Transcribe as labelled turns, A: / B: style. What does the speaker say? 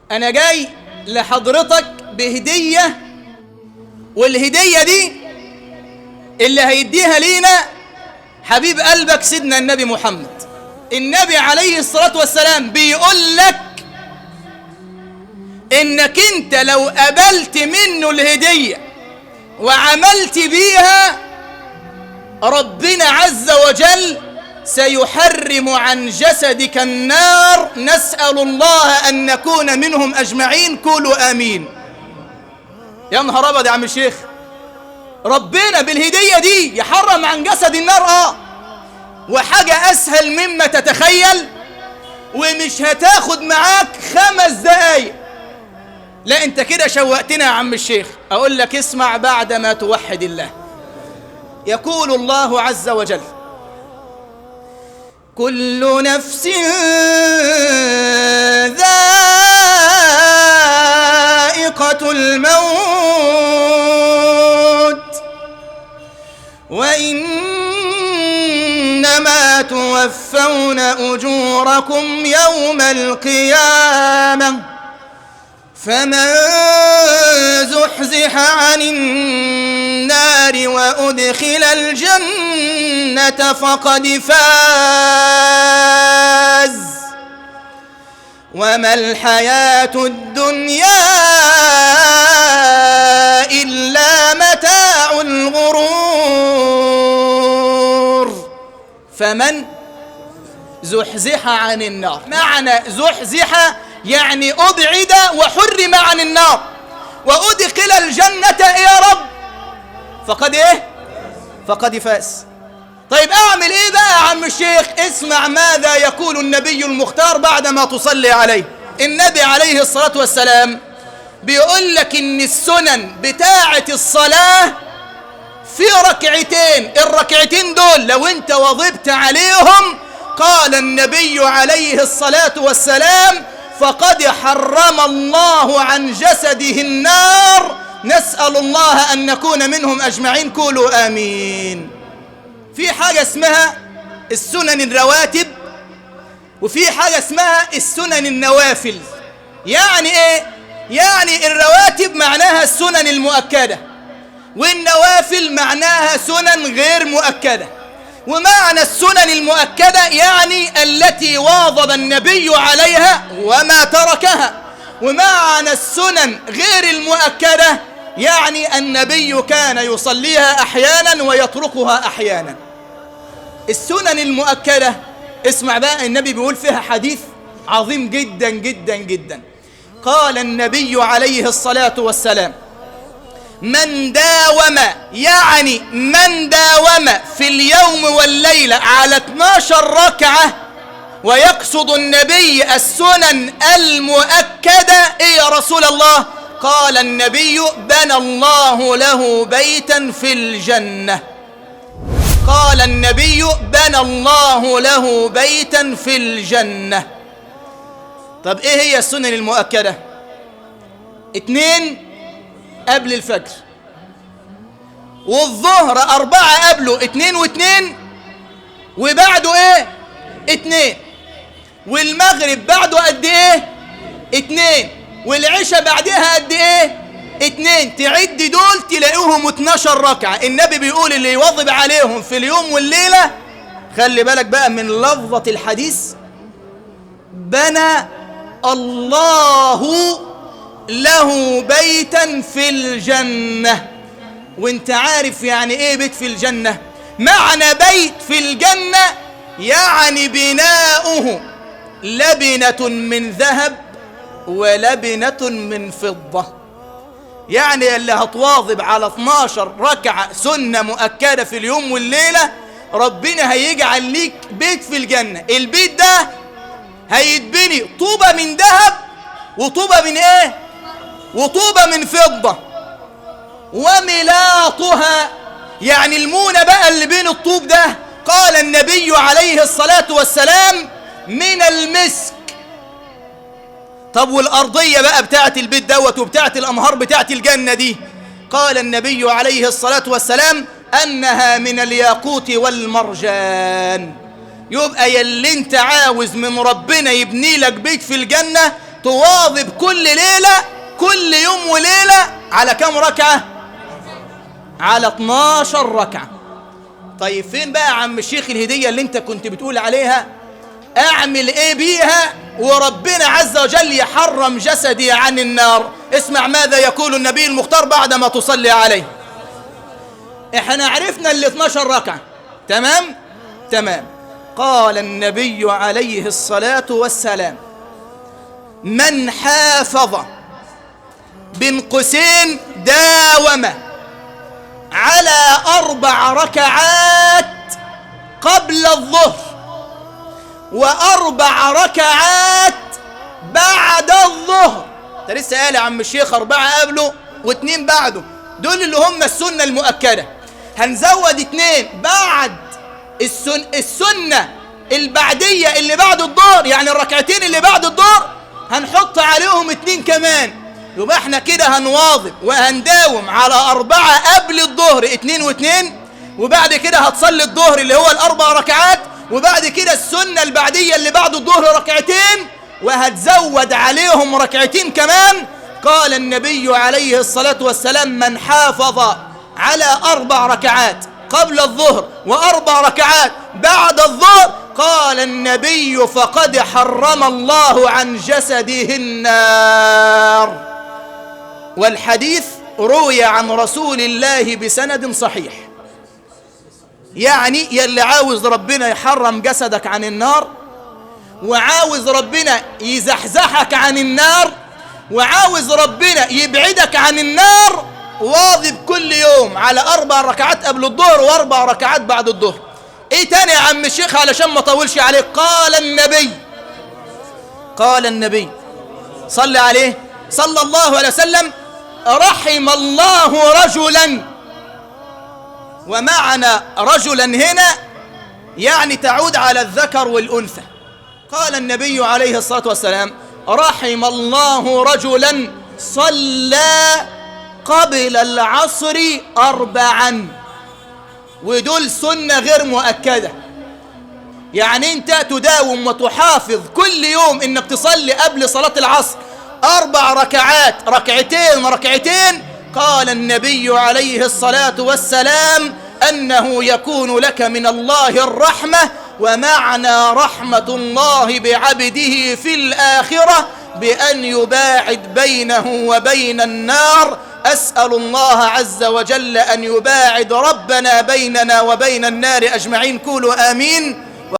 A: انا جاي لحضرتك بهدية والهدية دي اللي هيديها لينا حبيب قلبك سيدنا النبي محمد النبي عليه الصلاة والسلام بيقول لك انك انت لو قبلت منه الهدية وعملت بيها ربنا عز وجل سيحرم عن جسدك النار نسأل الله أن نكون منهم أجمعين قولوا آمين يا نهار أبيض يا عم الشيخ ربنا بالهدية دي يحرم عن جسد النار آه وحاجة أسهل مما تتخيل ومش هتاخد معاك خمس دقايق لا انت كده شوقتنا يا عم الشيخ اقول لك اسمع بعد ما توحد الله يقول الله عز وجل كل نفس ذائقة الموت وإنما توفون أجوركم يوم القيامة فمن زحزح عن النار وأدخل الجنة فقد فاز وما الحياة الدنيا إلا متاع الغرور فمن زحزح عن النار معنى زحزح يعني أبعد وحرم عن النار وأدخل الجنة يا رب فقد إيه فقد فاز طيب أعمل إيه بقى يا عم الشيخ اسمع ماذا يقول النبي المختار بعدما تصلي عليه النبي عليه الصلاة والسلام بيقول لك إن السنن بتاعة الصلاة في ركعتين الركعتين دول لو انت وظبت عليهم قال النبي عليه الصلاة والسلام فقد حرم الله عن جسده النار نسأل الله أن نكون منهم أجمعين قولوا آمين في حاجة اسمها السنن الرواتب وفي حاجة اسمها السنن النوافل يعني ايه يعني الرواتب معناها السنن المؤكدة والنوافل معناها سنن غير مؤكده ومعنى السنن المؤكدة يعني التي واظب النبي عليها وما تركها ومعنى السنن غير المؤكدة يعني النبي كان يصليها أحيانا ويتركها أحيانا السنن المؤكدة اسمع بقى النبي بيقول فيها حديث عظيم جدا جدا جدا قال النبي عليه الصلاة والسلام من داوم يعني من داوم في اليوم والليلة على 12 ركعة ويقصد النبي السنن المؤكدة إيه يا رسول الله قال النبي بنى الله له بيتا في الجنة قال النبي بنى الله له بيتا في الجنة طب ايه هي السنن المؤكدة اتنين قبل الفجر والظهر أربعة قبله اتنين واتنين وبعده ايه اتنين والمغرب بعده قد ايه اتنين والعشاء بعدها قد ايه اتنين تعد دول تلاقيهم 12 ركعة النبي بيقول اللي يواظب عليهم في اليوم والليلة خلي بالك بقى من لفظة الحديث بنى الله له بيتا في الجنة وانت عارف يعني ايه بيت في الجنة معنى بيت في الجنة يعني بناؤه لبنة من ذهب ولبنة من فضة يعني اللي هتواظب على 12 ركعة سنة مؤكدة في اليوم والليلة ربنا هيجعل ليك بيت في الجنة البيت ده هيتبني طوبة من ذهب وطوبة من ايه وطوبة من فضة وملاطها يعني المونة بقى اللي بين الطوب ده قال النبي عليه الصلاة والسلام من المسك طب والأرضية بقى بتاعت البيت دوت وبتاعت الأنهار بتاعت الجنة دي قال النبي عليه الصلاة والسلام أنها من الياقوت والمرجان يبقى يلي انت عاوز من ربنا يبني لك بيت في الجنة تواظب كل ليلة كل يوم وليلة على كم ركعة على 12 ركعة طيب فين بقى يا عم الشيخ الهدية اللي انت كنت بتقول عليها اعمل ايه بيها وربنا عز وجل يحرم جسدي عن النار اسمع ماذا يقول النبي المختار بعدما تصلي عليه احنا عرفنا ال 12 ركعة تمام تمام قال النبي عليه الصلاة والسلام من حافظ بين قوسين داوم على أربع ركعات قبل الظهر وأربع ركعات بعد الظهر انت لسه قال يا عم الشيخ أربعة قبله واثنين بعده دول اللي هم السنة المؤكدة هنزود اثنين بعد السن السنة البعدية اللي بعد الظهر يعني الركعتين اللي بعد الظهر هنحط عليهم اتنين كمان يبقى احنا كده هنواظب وهنداوم على أربعة قبل الظهر اتنين واتنين وبعد كده هتصلي الظهر اللي هو الأربع ركعات وبعد كده السنة البعدية اللي بعد الظهر ركعتين وهتزود عليهم ركعتين كمان قال النبي عليه الصلاة والسلام من حافظ على أربع ركعات قبل الظهر وأربع ركعات بعد الظهر قال النبي فقد حرم الله عن جسده النار والحديث روي عن رسول الله بسند صحيح يعني يلي عاوز ربنا يحرم جسدك عن النار وعاوز ربنا يزحزحك عن النار وعاوز ربنا يبعدك عن النار واظب كل يوم على أربع ركعات قبل الظهر وأربع ركعات بعد الظهر إيه تاني يا عم الشيخ علشان ما طولش عليك قال النبي قال النبي صلى عليه صلى الله عليه وسلم رحم الله رجلا ومعنى رجلا هنا يعني تعود على الذكر والأنثى قال النبي عليه الصلاة والسلام رحم الله رجلا صلى قبل العصر أربعا ودول سنة غير مؤكدة يعني انت تداوم وتحافظ كل يوم انك تصلي قبل صلاة العصر أربع ركعات ركعتين ركعتين قال النبي عليه الصلاة والسلام أنه يكون لك من الله الرحمة ومعنى رحمة الله بعبده في الآخرة بأن يباعد بينه وبين النار أسأل الله عز وجل أن يباعد ربنا بيننا وبين النار أجمعين قولوا آمين